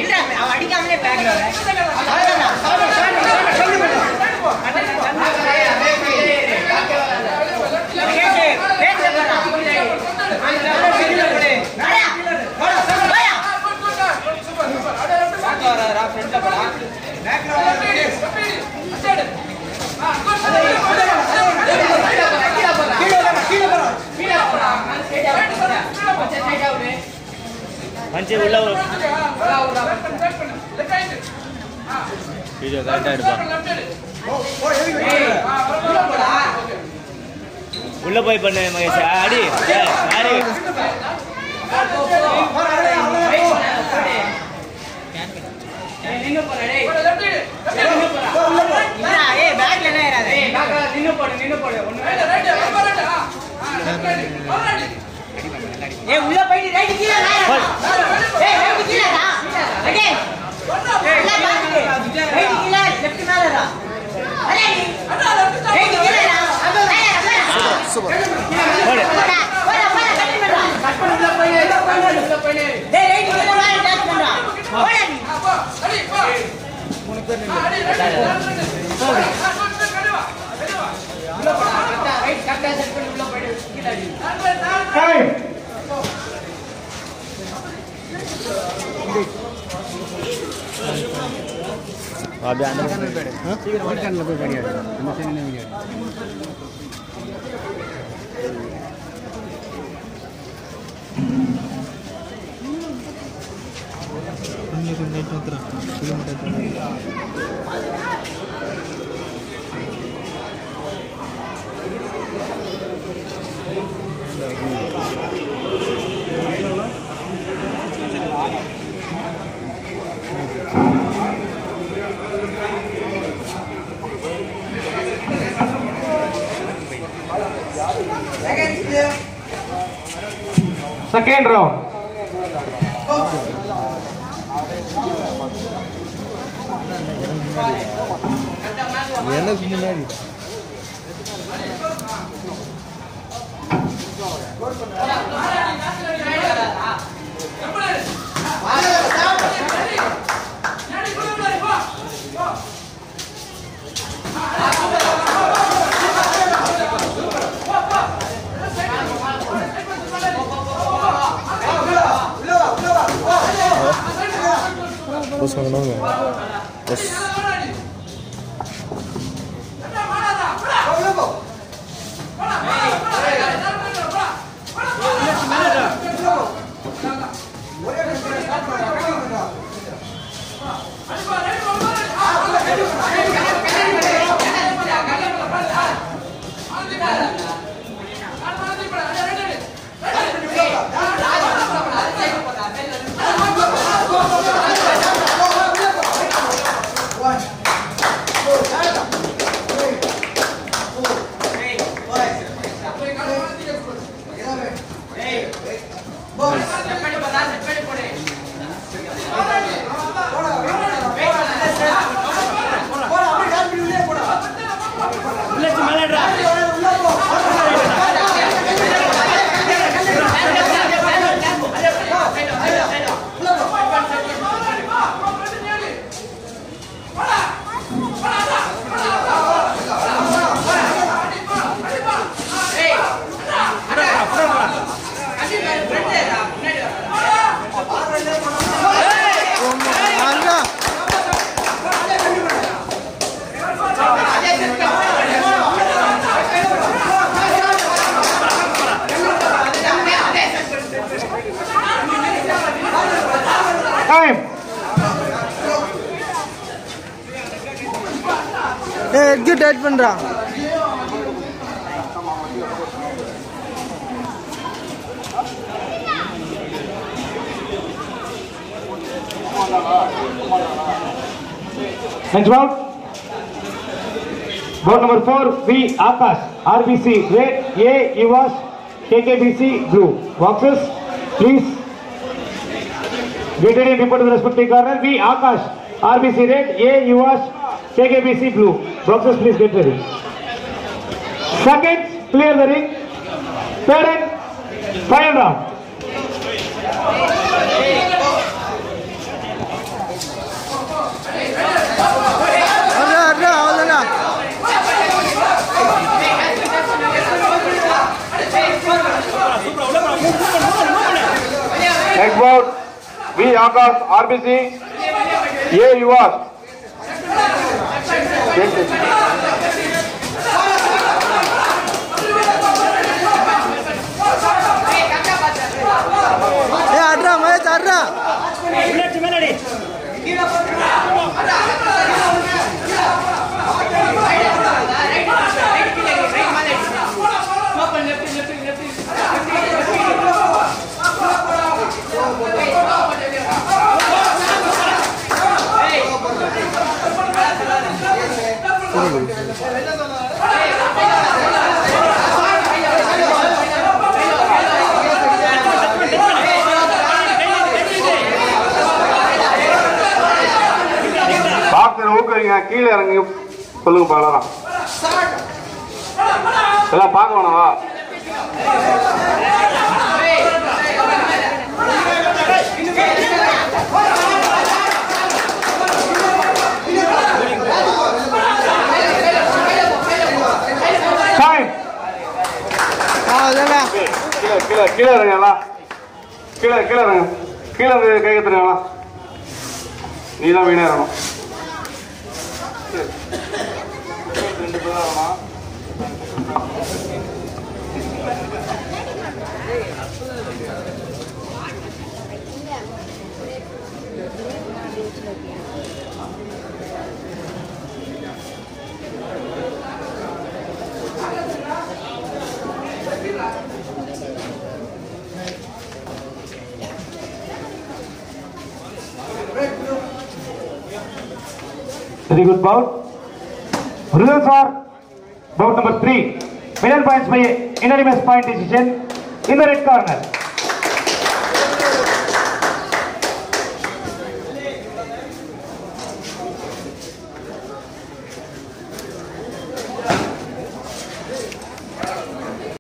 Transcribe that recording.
இல்ல அவன் அடிக்காமலே பேக்ல அவ்வளவுதான் மஞ்சள் உள்ள வீடியோ கரெக்டாக எடுப்பான் உள்ள போய் பண்ணு மகேஷ் அடி ஏய், யாரு ஏய் பேக்ல என்ன ஏறாத ஏய் உள்ள போயிட்டு ரைட் கீழ ஏய் ரைட் கீழடா அடே ஏய் ரைட் கீழ லெஃப்ட் மேலடா அடே ரைட் கீழடா சூப்பர் போடு போடா போடா போடா கட் பண்ணுடா கட் பண்ணு உள்ள போய் உள்ள போய் டேய் ரைட் கீழ மேல டச் பண்றா போடா நீ ரைட் கரெக்ட்டா செட் பண்ணி உள்ள போயிடு கீழ அடி அப்படியே அந்த Second round. பஸ் வாங்கினாங்க பஸ் Time. எக்ஸிட் ஆட் பண்றான் Next round. Board number four, V. Akash, RBC, red, A. Ivas, KKBC, blue. Boxes, please. Get ready and report to the respective corner. V. Akash, RBC, red, A. Ivas, KKBC, blue. Boxes, please get ready. Seconds, clear the ring. Third and final round. Akash, RBC, A Yuvas. ஏ அட்ரா மகேஷ் அட்ரா boxer ஊக்குவீங்க கீழே இறங்கி சொல்லுங்க பாக்கலாம் எல்லாம் பார்க்க வேணாவா Time. அவ்வளோதானே கீழே கீழே கீழே இறங்க எல்லாம் கீழே கீழே இறங்க கீழே இருந்து கை கத்துறீங்க எல்லாம் நீ தான் வீணா இறங்கணும் சரி. ரெண்டு பேர் தான் வரணும். Very good bout. Results are bout number three. Middle points by unanimous point decision in the red corner.